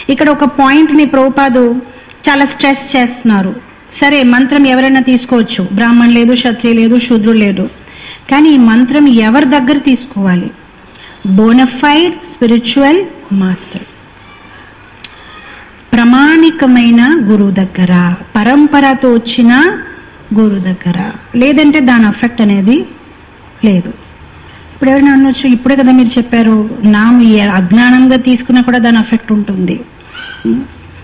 ఇక్కడ ఒక పాయింట్ని ప్రభుపాదు చాలా స్ట్రెస్ చేస్తున్నారు సరే మంత్రం ఎవరైనా తీసుకోవచ్చు బ్రాహ్మణ్ లేదు క్షత్రియ లేదు శూద్రుడు లేదు కానీ ఈ మంత్రం ఎవరి దగ్గర తీసుకోవాలి బోనఫైడ్ స్పిరిచువల్ మాస్టర్ ప్రామాణికమైన గురువు దగ్గర పరంపరతో వచ్చిన గురువు దగ్గర లేదంటే దాని ఎఫెక్ట్ అనేది లేదు ఇప్పుడు ఎవరైనా అనొచ్చు ఇప్పుడే కదా మీరు చెప్పారు నామ ఏ- అజ్ఞానంగా తీసుకున్నా కూడా దాని ఎఫెక్ట్ ఉంటుంది ఉం?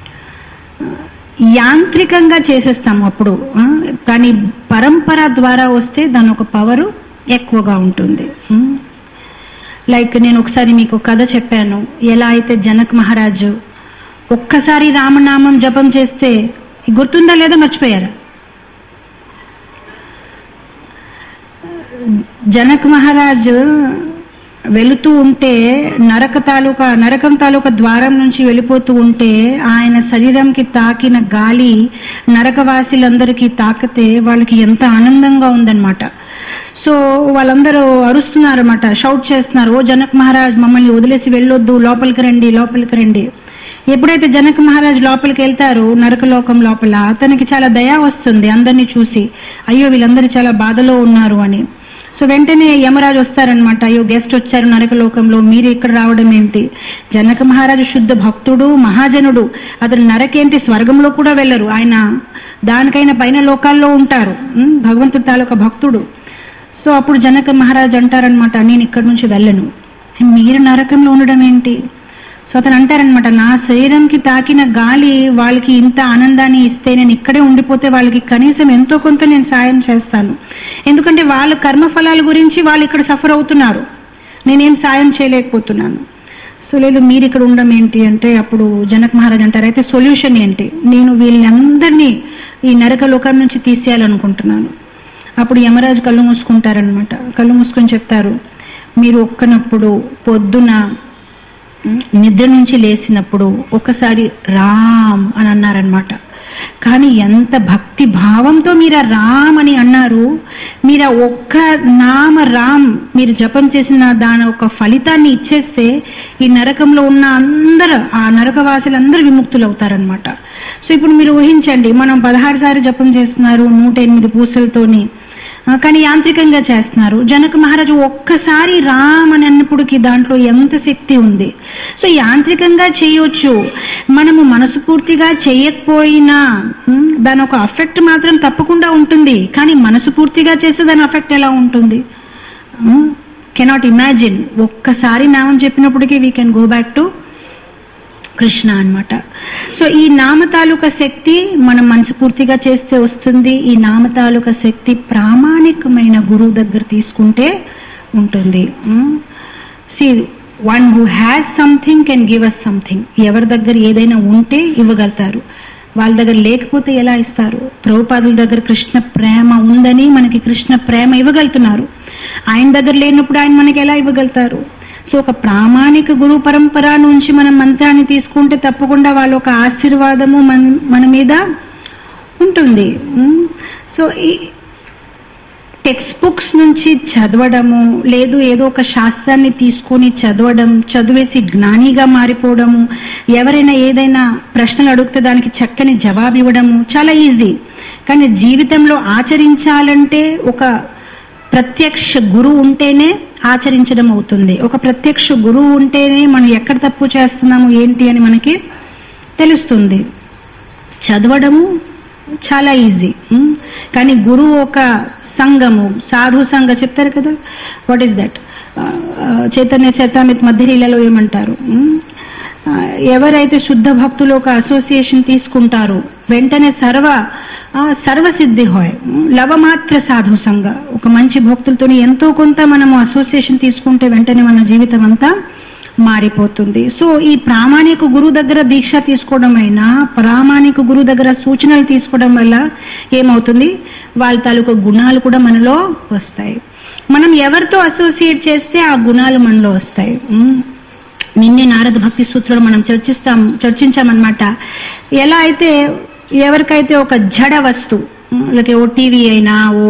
యాంత్రికంగా చేసేస్తాము అప్పుడు ఆ? కానీ పరంపర ద్వారా వస్తే దాని ఒక పవరు ఎక్కువగా ఉంటుంది ఉం? లైక్ నేను ఒకసారి మీకు ఒక కథ చెప్పాను ఎలా అయితే జనక్ మహారాజు ఒక్కసారి రామనామం జపం చేస్తే గుర్తుందా లేదా మర్చిపోయారా జనక్ మహారాజు వెళుతూ ఉంటే నరక తాలూకా నరకం తాలూకా ద్వారం నుంచి వెళ్ళిపోతూ ఉంటే ఆయన శరీరంకి తాకిన గాలి నరకవాసులందరికీ తాకితే వాళ్ళకి ఎంత ఆనందంగా ఉందన్నమాట సో వాళ్ళందరూ అరుస్తున్నారన్నమాట షౌట్ చేస్తున్నారు ఓ జనక్ మహారాజ్ మమ్మల్ని వదిలేసి వెళ్ళొద్దు లోపలికి రండి లోపలికి రండి ఎప్పుడైతే జనక్ మహారాజ్ లోపలికి వెళ్తారు నరకలోకం లోపల అతనికి చాలా దయ వస్తుంది అందరినీ చూసి అయ్యో వీళ్ళందరూ చాలా బాధలో ఉన్నారు అని సో వెంటనే యమరాజు వస్తారనమాట అయ్యో గెస్ట్ వచ్చారు నరకలోకంలో మీరు ఇక్కడ రావడం ఏంటి జనక మహారాజు శుద్ధ భక్తుడు మహాజనుడు అతను నరకేంటి స్వర్గంలో కూడా వెళ్ళరు ఆయన దానికైనా పైన లోకాల్లో ఉంటారు ఉమ్, భగవంతుడి తాలూకా భక్తుడు సో అప్పుడు జనక మహారాజ్ అంటారనమాట నేను ఇక్కడి నుంచి వెళ్ళను మీరు నరకంలో ఉండడం ఏంటి సో అతను అంటారనమాట నా శరీరంకి తాకిన గాలి వాళ్ళకి ఇంత ఆనందాన్ని ఇస్తే నేను ఇక్కడే ఉండిపోతే వాళ్ళకి కనీసం ఎంతో కొంత నేను సాయం చేస్తాను ఎందుకంటే వాళ్ళ కర్మఫలాల గురించి వాళ్ళు ఇక్కడ సఫర్ అవుతున్నారు నేనేం సాయం చేయలేకపోతున్నాను సో లేదు మీరు ఇక్కడ ఉండడం ఏంటి అంటే అప్పుడు జనక్ మహారాజ్ అంటారు అయితే సొల్యూషన్ ఏంటి నేను వీళ్ళందరినీ ఈ నరక లోకం నుంచి తీసేయాలనుకుంటున్నాను అప్పుడు యమరాజు కళ్ళు మూసుకుంటారనమాట కళ్ళు మూసుకొని చెప్తారు మీరు ఒక్కనప్పుడు పొద్దున ఉమ్, నిద్ర నుంచి లేచినప్పుడు ఒకసారి రామ్ అని అన్నారనమాట కానీ ఎంత భక్తి భావంతో మీరు ఆ రామ్ అని అన్నారు మీరు ఆ ఒక్క నామ రామ్ మీరు జపం చేసిన దాని ఒక ఫలితాన్ని ఇచ్చేస్తే ఈ నరకంలో ఉన్న అందరూ ఆ నరకవాసులందరూ విముక్తులు అవుతారనమాట సో ఇప్పుడు మీరు ఊహించండి మనం పదహారు సార్లు జపం చేస్తున్నారు నూట ఎనిమిది పూసలతోని ఆ, కానీ యాంత్రికంగా చేస్తున్నారు జనక మహారాజు ఒక్కసారి రామ్ అని అన్నప్పటికి దాంట్లో ఎంత శక్తి ఉంది సో యాంత్రికంగా చేయొచ్చు మనము మనసుపూర్తిగా చేయకపోయినా ఉమ్, దాని ఒక అఫెక్ట్ మాత్రం తప్పకుండా ఉంటుంది కానీ మనసు పూర్తిగా చేస్తే దాని అఫెక్ట్ ఎలా ఉంటుంది కెనాట్ ఇమాజిన్ ఒక్కసారి నామం చెప్పినప్పటికీ we can go back to Krishna అన్నమాట సో ఈ నామ తాలూకా శక్తి మనం మనస్ఫూర్తిగా చేస్తే వస్తుంది ఈ నామ తాలూకా శక్తి ప్రామాణికమైన గురువు దగ్గర తీసుకుంటే ఉంటుంది see one who has something can give us something ఎవరి దగ్గర ఏదైనా ఉంటే ఇవ్వగలుగుతారు వాళ్ళ దగ్గర లేకపోతే ఎలా ఇస్తారు ప్రభుపాదుల దగ్గర కృష్ణ ప్రేమ ఉందని మనకి కృష్ణ ప్రేమ ఇవ్వగలుగుతున్నారు ఆయన దగ్గర లేనప్పుడు ఆయన మనకి ఎలా ఇవ్వగలుగుతారు సో ఒక ప్రామాణిక గురు పరంపర నుంచి మనం మంత్రాన్ని తీసుకుంటే తప్పకుండా వాళ్ళ ఒక ఆశీర్వాదము మన మన మీద ఉంటుంది ఉమ్, సో ఈ టెక్స్ట్ బుక్స్ నుంచి చదవడము లేదు ఏదో ఒక శాస్త్రాన్ని తీసుకొని చదవడం చదివేసి జ్ఞానిగా మారిపోవడము ఎవరైనా ఏదైనా ప్రశ్నలు అడిగితే దానికి చక్కని జవాబు ఇవ్వడము చాలా ఈజీ కానీ జీవితంలో ఆచరించాలంటే ఒక ప్రత్యక్ష గురువు ఉంటేనే ఆచరించడం అవుతుంది ఒక ప్రత్యక్ష గురువు ఉంటేనే మనం ఎక్కడ తప్పు చేస్తున్నాము ఏంటి అని మనకి తెలుస్తుంది చదవడము చాలా ఈజీ ఉమ్. కానీ గురువు ఒక సంఘము సాధు సంఘ చెప్తారు కదా వాట్ ఈస్ దట్ చైతన్య చైతామిత్ మధ్యలీలలో ఏమంటారు ఉమ్. ఆ, ఎవరైతే శుద్ధ భక్తులు ఒక అసోసియేషన్ తీసుకుంటారో వెంటనే సర్వ ఆ, సర్వసిద్ధి హోయ్ లవమాత్ర సాధు సంఘ ఒక మంచి భక్తులతో ఎంతో కొంత మనము అసోసియేషన్ తీసుకుంటే వెంటనే మన జీవితం అంతా మారిపోతుంది సో ఈ ప్రామాణిక గురువు దగ్గర దీక్ష తీసుకోవడం అయినా ప్రామాణిక గురువు దగ్గర సూచనలు తీసుకోవడం వల్ల ఏమవుతుంది వాళ్ళ తాలూకు గుణాలు కూడా మనలో వస్తాయి మనం ఎవరితో అసోసియేట్ చేస్తే ఆ గుణాలు మనలో వస్తాయి ఉమ్. నిన్నే నారద భక్తి సూత్రంలో మనం చర్చిస్తాం చర్చించామన్నమాట ఎలా అయితే ఎవరికైతే ఒక జడ వస్తువు లేక ఓ టీవీ అయినా ఓ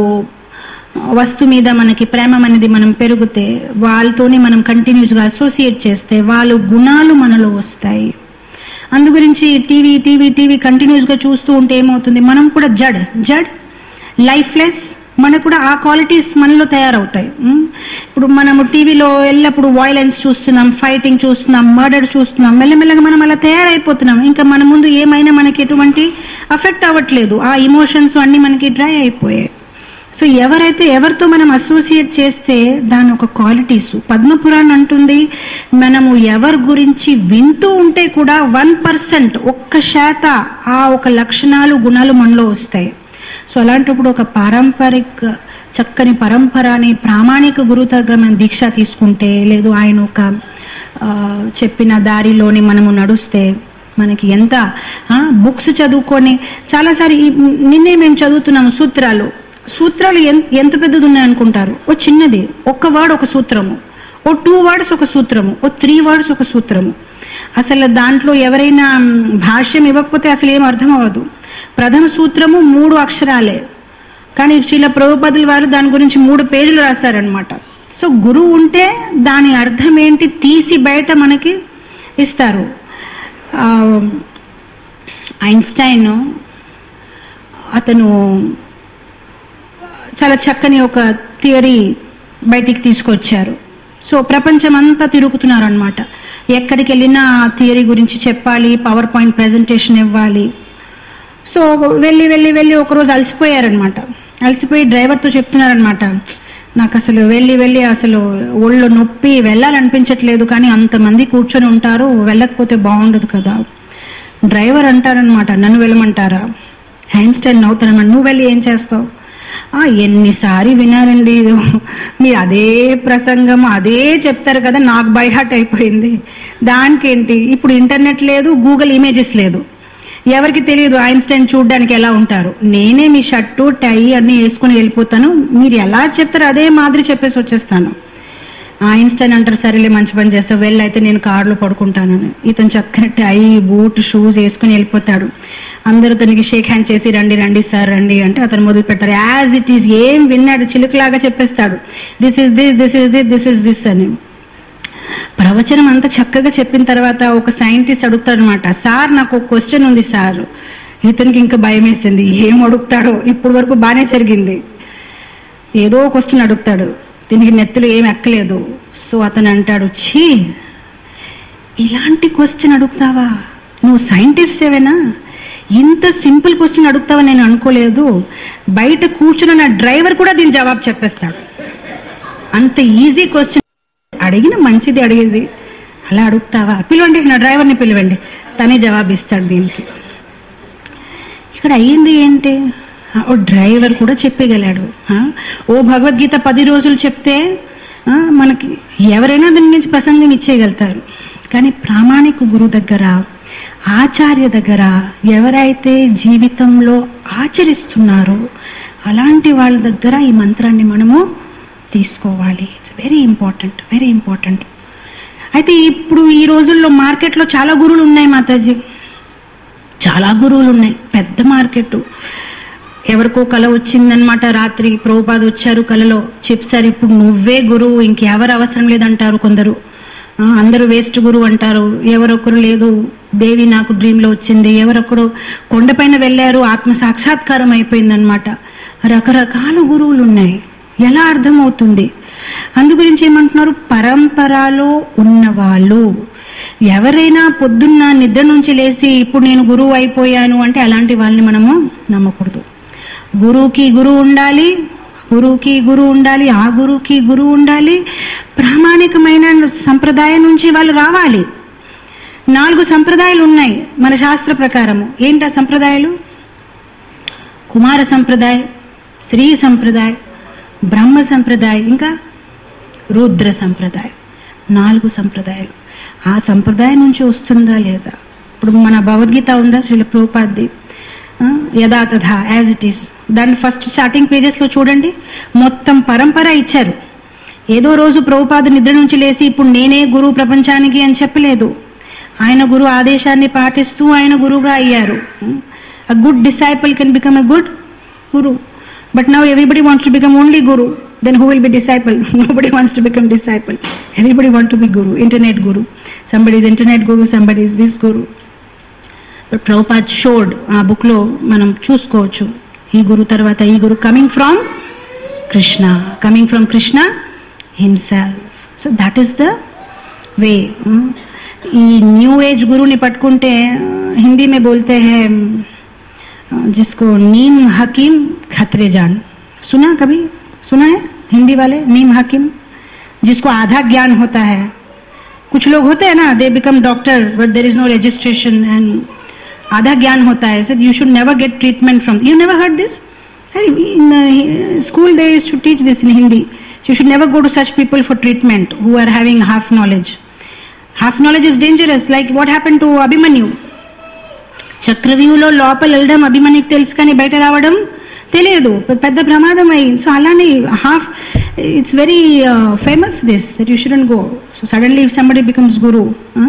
వస్తు మీద మనకి ప్రేమ అనేది మనం పెరిగితే వాళ్ళతోనే మనం కంటిన్యూస్గా అసోసియేట్ చేస్తే వాళ్ళ గుణాలు మనలో వస్తాయి అందు గురించి టీవీ టీవీ టీవీ కంటిన్యూస్గా చూస్తూ ఉంటే ఏమవుతుంది మనం కూడా జడ్ జడ్ లైఫ్లెస్ మనకు కూడా ఆ క్వాలిటీస్ మనలో తయారవుతాయి ఉమ్. ఇప్పుడు మనము టీవీలో ఎల్లప్పుడు వైలెన్స్ చూస్తున్నాం ఫైటింగ్ చూస్తున్నాం మర్డర్ చూస్తున్నాం మెల్లమెల్లగా మనం అలా తయారైపోతున్నాం ఇంకా మన ముందు ఏమైనా మనకి ఎటువంటి అఫెక్ట్ అవ్వట్లేదు ఆ ఇమోషన్స్ అన్ని మనకి డ్రై అయిపోయాయి సో ఎవరైతే ఎవరితో మనం అసోసియేట్ చేస్తే దాని ఒక క్వాలిటీస్ పద్మపురాణ్ అంటుంది మనము ఎవరి గురించి వింటూ ఉంటే కూడా వన్ పర్సెంట్ ఒక్క శాత ఆ ఒక లక్షణాలు గుణాలు మనలో వస్తాయి సో అలాంటప్పుడు ఒక పారంపరిక చక్కని పరంపరని ప్రామాణిక గురువు దగ్గర మనం దీక్ష తీసుకుంటే లేదు ఆయన ఒక ఆ, చెప్పిన దారిలోని మనము నడుస్తే మనకి ఎంత బుక్స్ చదువుకొని చాలాసారి ఈ- నిన్నే మేము చదువుతున్నాము సూత్రాలు సూత్రాలు ఎంత ఎంత పెద్దది ఉన్నాయనుకుంటారు ఓ చిన్నది ఒక్క వర్డ్ ఒక సూత్రము ఓ టూ వర్డ్స్ ఒక సూత్రము ఓ త్రీ వర్డ్స్ ఒక సూత్రము అసలు దాంట్లో ఎవరైనా మ్, భాష్యం ఇవ్వకపోతే అసలు ఏం అర్థం అవ్వదు ప్రథమ సూత్రము మూడు అక్షరాలే కానీ శీల ప్రభుపదుల వారు దాని గురించి మూడు పేజీలు రాశారనమాట సో గురువు ఉంటే దాని అర్థం ఏంటి తీసి బయట మనకి ఇస్తారు ఆ, ఐన్స్టైన్ అతను చాలా చక్కని ఒక థియరీ బయటికి తీసుకొచ్చారు సో ప్రపంచం అంతా తిరుగుతున్నారు అనమాట ఎక్కడికి వెళ్ళినా ఆ థియరీ గురించి చెప్పాలి పవర్ పాయింట్ ప్రజెంటేషన్ ఇవ్వాలి సో వెళ్ళి వెళ్ళి వెళ్ళి ఒకరోజు అలసిపోయారనమాట అలసిపోయి డ్రైవర్తో చెప్తున్నారనమాట నాకు అసలు వెళ్ళి వెళ్ళి అసలు ఒళ్ళు నొప్పి వెళ్ళాలనిపించట్లేదు కానీ అంతమంది కూర్చొని ఉంటారు వెళ్ళకపోతే బాగుండదు కదా డ్రైవర్ అంటారనమాట నన్ను వెళ్ళమంటారా హ్యాండ్స్టైన్ నవ్వుతారనమాట నువ్వు వెళ్ళి ఏం చేస్తావు "ఆ, ఎన్నిసారి వినారండి ఇది మీరు అదే ప్రసంగం అదే చెప్తారు కదా నాకు బై హార్ట్ అయిపోయింది దానికేంటి ఇప్పుడు ఇంటర్నెట్ లేదు గూగుల్ ఇమేజెస్ లేదు ఎవరికి తెలియదు ఐన్స్టైన్ చూడడానికి ఎలా ఉంటారు నేనే మీ షర్టు టై అన్ని వేసుకుని వెళ్ళిపోతాను మీరు ఎలా చెప్తారో అదే మాదిరి చెప్పేసి వచ్చేస్తాను ఐన్స్టైన్ అంటారు సరేలే మంచి పని చేస్తా వెళ్ళైతే నేను కారులో పడుకుంటానని ఇతను చక్కని టై బూట్ షూస్ వేసుకుని వెళ్ళిపోతాడు అందరూ తనకి షేక్ హ్యాండ్ చేసి రండి రండి సార్ రండి అంటే అతను మొదలు పెడతారు యాజ్ ఇట్ ఈస్ ఏం విన్నాడు చిలుకలాగా చెప్పేస్తాడు this is this this is this this is this అని ప్రవచనం అంతా చక్కగా చెప్పిన తర్వాత ఒక సైంటిస్ట్ అడుగుతాడు అనమాట సార్ నాకు ఒక క్వశ్చన్ ఉంది సార్ ఇతనికి ఇంకా భయం వేసింది ఏం అడుగుతాడో ఇప్పుడు వరకు బాగానే జరిగింది ఏదో క్వశ్చన్ అడుగుతాడు దీనికి నెత్తులు ఏం ఎక్కలేదు సో అతను అంటాడు ఛీ ఇలాంటి క్వశ్చన్ అడుగుతావా నువ్వు సైంటిస్ట్ ఏవేనా ఇంత సింపుల్ క్వశ్చన్ అడుగుతావా నేను అనుకోలేదు బయట కూర్చున్న నా డ్రైవర్ కూడా దీని జవాబు చెప్పేస్తాడు అంత ఈజీ క్వశ్చన్ అడిగిన మంచిది అడిగేది అలా అడుగుతావా పిలవండి నా డ్రైవర్ని పిలవండి తనే జవాబు ఇస్తాడు దీనికి ఇక్కడ అయ్యింది ఏంటి ఆ, ఓ డ్రైవర్ కూడా చెప్పగలాడు ఆ, ఓ భగవద్గీత పది రోజులు చెప్తే ఆ, మనకి ఎవరైనా దాని గురించి ప్రసంగం ఇచ్చేయగలుగుతారు కానీ ప్రామాణిక గురువు దగ్గర ఆచార్య దగ్గర ఎవరైతే జీవితంలో ఆచరిస్తున్నారో అలాంటి వాళ్ళ దగ్గర ఈ మంత్రాన్ని మనము తీసుకోవాలి it's very important very important అయితే ఇప్పుడు ఈ రోజుల్లో మార్కెట్లో చాలా గురువులు ఉన్నాయి మాతాజీ చాలా గురువులు ఉన్నాయి పెద్ద మార్కెట్ ఎవరికో కళ వచ్చిందనమాట రాత్రి ప్రభుపాద వచ్చారు కళలో చెప్పారు ఇప్పుడు నువ్వే గురువు ఇంకెవరు అవసరం లేదంటారు కొందరు ఆ, అందరూ వేస్ట్ గురువు అంటారు ఎవరొకరు లేదు దేవి నాకు డ్రీమ్ లో వచ్చింది ఎవరొకరు కొండపైన వెళ్ళారు ఆత్మ సాక్షాత్కారం అయిపోయిందనమాట రకరకాల గురువులు ఉన్నాయి ఎలా అర్థమవుతుంది అందు గురించి ఏమంటున్నారు పరంపరలో ఉన్నవాళ్ళు ఎవరైనా పొద్దున్న నిద్ర నుంచి లేచి ఇప్పుడు నేను గురువు అయిపోయాను అంటే అలాంటి వాళ్ళని మనము నమ్మకూడదు గురువుకి గురువు ఉండాలి గురువుకి గురువు ఉండాలి ఆ గురువుకి గురువు ఉండాలి ప్రామాణికమైన సంప్రదాయం నుంచి వాళ్ళు రావాలి నాలుగు సంప్రదాయాలు ఉన్నాయి మన శాస్త్ర ప్రకారము ఏంటి ఆ సంప్రదాయాలు కుమార సంప్రదాయం శ్రీ సంప్రదాయం బ్రహ్మ సంప్రదాయం ఇంకా రుద్ర సంప్రదాయం నాలుగు సంప్రదాయాలు ఆ సంప్రదాయం నుంచి వస్తుందా లేదా ఇప్పుడు మన భగవద్గీత ఉందా శ్రీల ప్రభుపాద్ది ఆ, యథా తథా యాజ్ ఇట్ ఈస్ దాని ఫస్ట్ స్టార్టింగ్ పేజెస్లో చూడండి మొత్తం పరంపర ఇచ్చారు ఏదో రోజు ప్రభుపాద నిద్ర నుంచి లేచి ఇప్పుడు నేనే గురువు ప్రపంచానికి అని చెప్పలేదు ఆయన గురువు ఆదేశాన్ని పాటిస్తూ ఆయన గురువుగా అయ్యారు a good disciple can become a good guru. But now everybody wants to become only guru. Then who will be disciple? Nobody wants to become disciple. Everybody want to be guru, internet guru. Somebody is internet guru, somebody is this guru. Prabhupad showed ఆ బుక్లో మనం చూసుకోవచ్చు ఈ గురు తర్వాత ఈ గురు coming from Krishna coming from Krishna himself so that is the way ఈ న్యూ ఏజ్ గురుని పట్టుకుంటే హిందీ में बोलते हैं जिसको नीम हकीम खतरे जान सुना कभी सुना है हिंदी वाले नीम हकीम जिसको आधा ज्ञान होता है कुछ लोग होते हैं ना they become doctor but there is no registration and आधा ज्ञान होता है sir you should never get treatment from you never heard this in uh, school they used to teach this in hindi so you should never go to such people for treatment who are having half knowledge half knowledge is dangerous like what happened to abhimanyu చక్రవ్యూహంలో లోపల వెళ్ళడం అభిమన్యుకి తెలుసు కానీ బయట రావడం తెలియదు పెద్ద ప్రమాదం అయ్యి సో అలానే half it's very famous this that you shouldn't go so suddenly if somebody becomes guru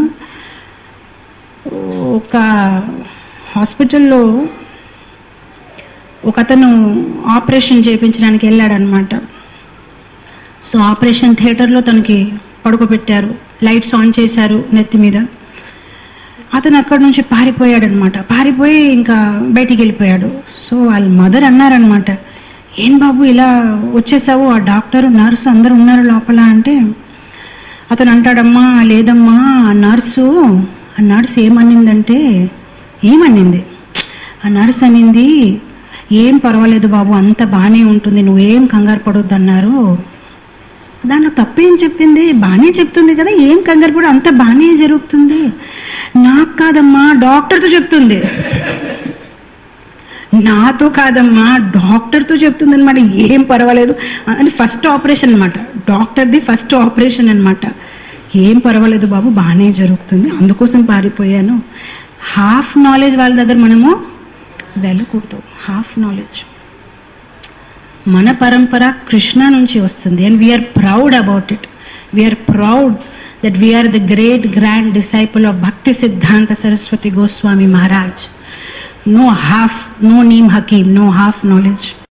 ఒక హాస్పిటల్లో ఒక అతను ఆపరేషన్ చేయించడానికి వెళ్ళాడనమాట సో ఆపరేషన్ థియేటర్లో తనకి పడుకోబెట్టారు లైట్స్ ఆన్ చేశారు నెత్తి మీద అతను అక్కడి నుంచి పారిపోయాడనమాట పారిపోయి ఇంకా బయటికి వెళ్ళిపోయాడు సో వాళ్ళ మదర్ అన్నారనమాట ఏం బాబు ఇలా వచ్చేసావు ఆ డాక్టర్ నర్సు అందరు ఉన్నారు లోపల అంటే అతను అంటాడమ్మా లేదమ్మా ఆ నర్సు ఆ నర్సు ఏమనిందంటే ఏమనింది ఆ నర్స్ అనింది ఏం పర్వాలేదు బాబు అంత బాగానే ఉంటుంది నువ్వేం కంగారు పడొద్దు అన్నారు దాంట్లో తప్పేం చెప్పింది బాగానే చెప్తుంది కదా ఏం కంగారు పడు అంత బాగానే జరుగుతుంది నాకు కాదమ్మా డాక్టర్తో చెప్తుంది నాతో కాదమ్మా డాక్టర్తో చెప్తుంది అనమాట ఏం పర్వాలేదు అని ఫస్ట్ ఆపరేషన్ అనమాట డాక్టర్ది ఫస్ట్ ఆపరేషన్ అనమాట ఏం పర్వాలేదు బాబు బాగానే జరుగుతుంది అందుకోసం పారిపోయాను హాఫ్ నాలెడ్జ్ వాళ్ళ దగ్గర మనము వెళ్ళకూడదు హాఫ్ నాలెడ్జ్ మన పరంపర కృష్ణ నుంచి వస్తుంది and we are proud about it we are proud that we are the great grand disciple of Bhakti Siddhanta Saraswati Goswami Maharaj no half no నీమ్ హకీమ్ నో హాఫ్ నాలెడ్జ్